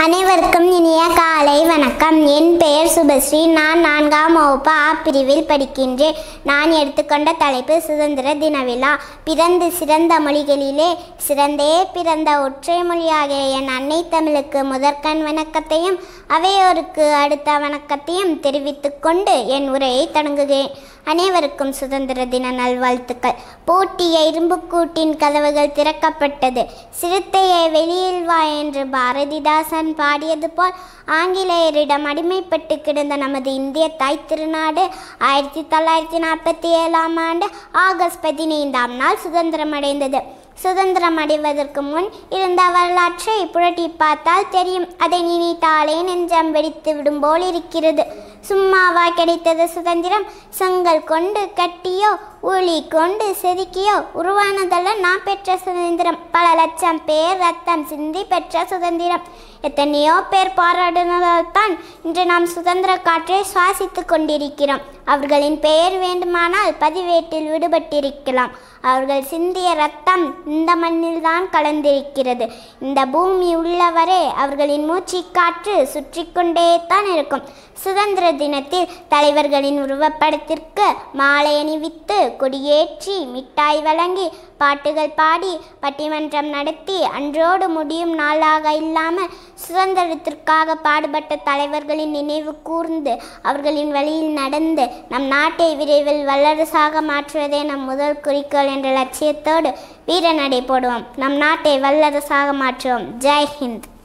அனைவருக்கும் இனிய காலை வணக்கம் என் பெயர் சுபஸ்ரீ நான் நான்காம் வகுப்பு ஆ பிரிவில் படிக்கின்றேன் நான் எடுத்துக்கொண்ட தலைப்பு சுதந்திர தின விழா பிறந்து சிறந்த மொழிகளிலே சிறந்தே பிறந்த ஒற்றை மொழியாகிய என் அன்னை தமிழுக்கு முதற்கண் வணக்கத்தையும் அவையோருக்கு அடுத்த வணக்கத்தையும் தெரிவித்துக் கொண்டு என் உரையை தொடங்குகிறேன் அனைவருக்கும் சுதந்திர தின நல்வாழ்த்துக்கள் பூட்டிய இரும்புக்கூட்டின் கதவுகள் திறக்கப்பட்டது சிறுத்தையை வெளியில் வா என்று பாரதிதாசன் பாடியது போல் ஆங்கிலேயரிடம் அடிமைப்பட்டு கிடந்த நமது இந்திய தாய் திருநாடு ஆயிரத்தி தொள்ளாயிரத்தி நாற்பத்தி ஏழாம் ஆண்டு ஆகஸ்ட் பதினைந்தாம் நாள் சுதந்திரம் அடைந்தது சுதந்திரம் அடைவதற்கு முன் இருந்த வரலாற்றை புரட்டி பார்த்தால் தெரியும் அதை நினைத்தாலே நெஞ்சம் வெடித்து விடும் போல் இருக்கிறது சும்மாவா கிடைத்தது சுதந்திரம் செங்கல் கொண்டு கட்டியோ ஊழி கொண்டு செதுக்கியோ உருவானதல்ல நான் பெற்ற சுதந்திரம் பல லட்சம் பேர் ரத்தம் சிந்தி பெற்ற சுதந்திரம் எத்தனையோ பேர் போராடினதால் தான் இன்று நாம் சுதந்திர காற்றை சுவாசித்துக் கொண்டிருக்கிறோம் அவர்களின் பெயர் வேண்டுமானால் பதிவேட்டில் விடுபட்டிருக்கலாம் அவர்கள் சிந்திய ரத்தம் இந்த மண்ணில் தான் கலந்திருக்கிறது இந்த பூமி உள்ளவரை அவர்களின் மூச்சு காற்று சுற்றி கொண்டே தான் இருக்கும் சுதந்திர தினத்தில் தலைவர்களின் உருவப்படத்திற்கு மாலை அணிவித்து கொடியேற்றி மிட்டாய் வழங்கி பாட்டுகள் பாடி பட்டிமன்றம் நடத்தி அன்றோடு முடியும் நாளாக இல்லாமல் சுதந்திரத்திற்காக பாடுபட்ட தலைவர்களின் நினைவு கூர்ந்து அவர்களின் வழியில் நடந்து நம் நாட்டை விரைவில் வல்லரசாக மாற்றுவதே நம் முதல் குறிக்கோள் என்ற லட்சியத்தோடு வீர நடை போடுவோம் நம் நாட்டை வல்லரசாக மாற்றுவோம் ஜெய் ஹிந்த்